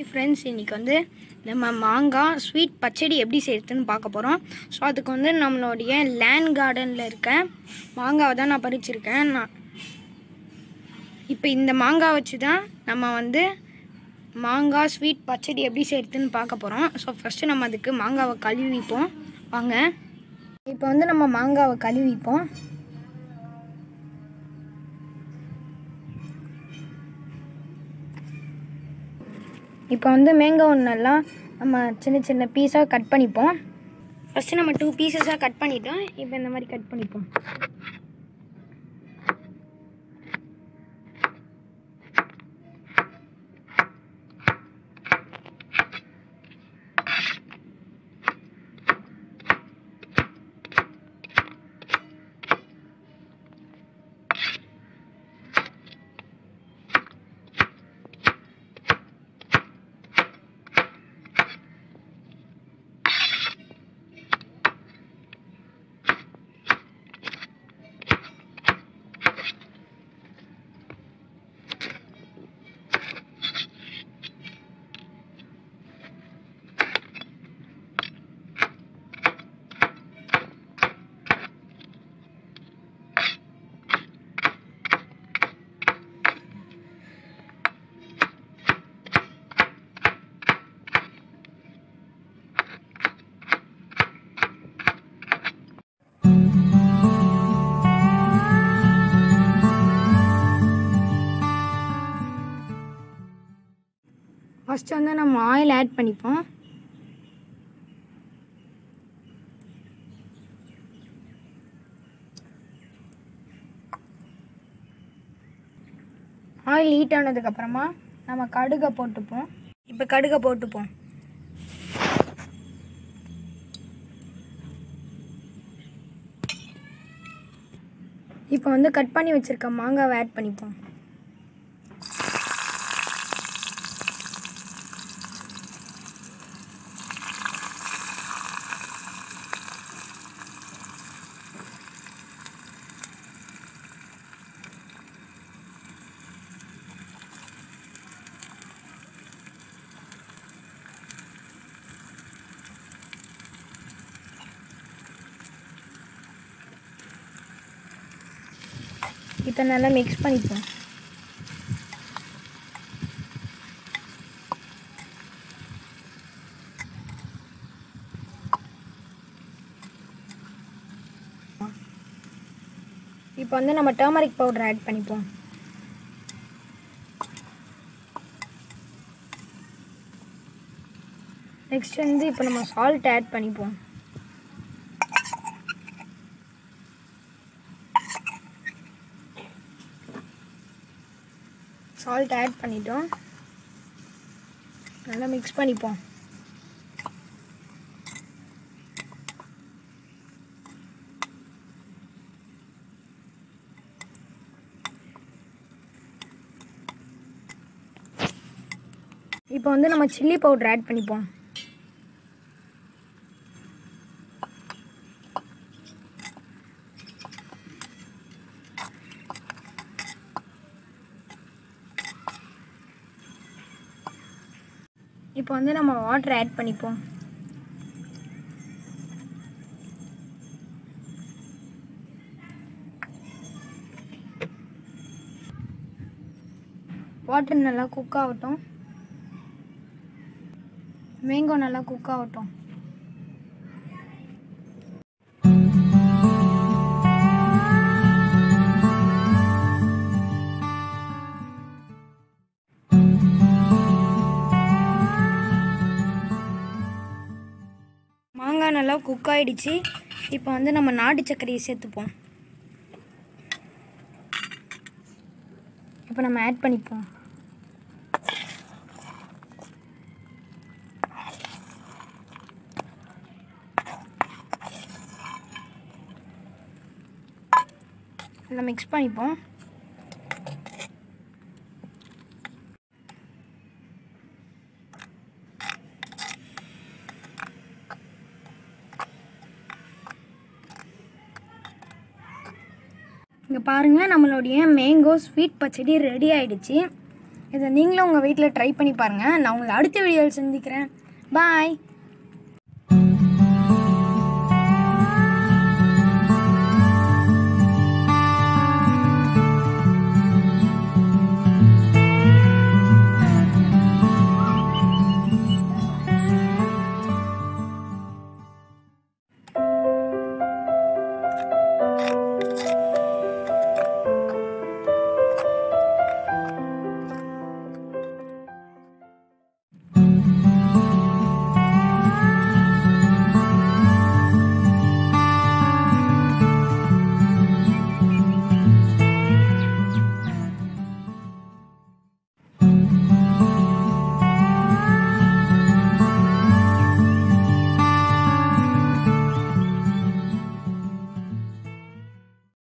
hi friends இன்றைக்கி வந்து நம்ம மாங்காய் ஸ்வீட் பச்சடி எப்படி செய்யறதுன்னு பார்க்க போகிறோம் ஸோ அதுக்கு வந்து நம்மளுடைய லேண்ட் கார்டனில் இருக்க மாங்காவை தான் நான் பறிச்சிருக்கேன் நான் இப்போ இந்த மாங்காய் வச்சு தான் நம்ம வந்து மாங்காய் ஸ்வீட் பச்சடி எப்படி செய்யறதுன்னு பார்க்க போகிறோம் ஸோ ஃபஸ்ட்டு நம்ம அதுக்கு மாங்காவை கழுவிப்போம் வாங்க இப்போ வந்து நம்ம மாங்காவை கழுவிப்போம் இப்போ வந்து மேங்கோ ஒன்றெல்லாம் நம்ம சின்ன சின்ன பீஸாக கட் பண்ணிப்போம் ஃபஸ்ட்டு நம்ம டூ பீசஸாக கட் பண்ணிட்டோம் இப்போ இந்த மாதிரி கட் பண்ணிப்போம் ஃபஸ்ட்டு வந்து நம்ம ஆயில் ஆட் பண்ணிப்போம் ஆயில் ஹீட் ஆனதுக்கப்புறமா நம்ம கடுகை போட்டுப்போம் இப்போ கடுகை போட்டுப்போம் இப்போ வந்து கட் பண்ணி வச்சுருக்க மாங்காவை ஆட் பண்ணிப்போம் இப்போ நல்லா மிக்ஸ் பண்ணிப்போம் இப்போ வந்து நம்ம டர்மரிக் பவுடர் ஆட் பண்ணிப்போம் நெக்ஸ்ட் வந்து இப்போ நம்ம சால்ட் ஆட் பண்ணிப்போம் சால்ட் ஆட் பண்ணிட்டோம் நல்லா மிக்ஸ் பண்ணிப்போம் இப்போ வந்து நம்ம சில்லி பவுடர் ஆட் பண்ணிப்போம் இப்போ வந்து நம்ம வாட்டர் ஆட் பண்ணிப்போம் வாட்டர் நல்லா குக் ஆகட்டும் மேங்கோ நல்லா குக் ஆகட்டும் மாங்காய் நல்லா குக் ஆயிடுச்சு இப்போ வந்து நம்ம நாட்டு சர்க்கரையை சேர்த்துப்போம் இப்போ நம்ம ஆட் பண்ணிப்போம் நல்லா மிக்ஸ் பண்ணிப்போம் இங்கே பாருங்கள் நம்மளுடைய மேங்கோ ஸ்வீட் பச்சடி ரெடி ஆயிடுச்சு இதை நீங்களும் உங்கள் வீட்டில் ட்ரை பண்ணி பாருங்கள் நான் உங்களை அடுத்த வீடியோவில் சந்திக்கிறேன் பாய்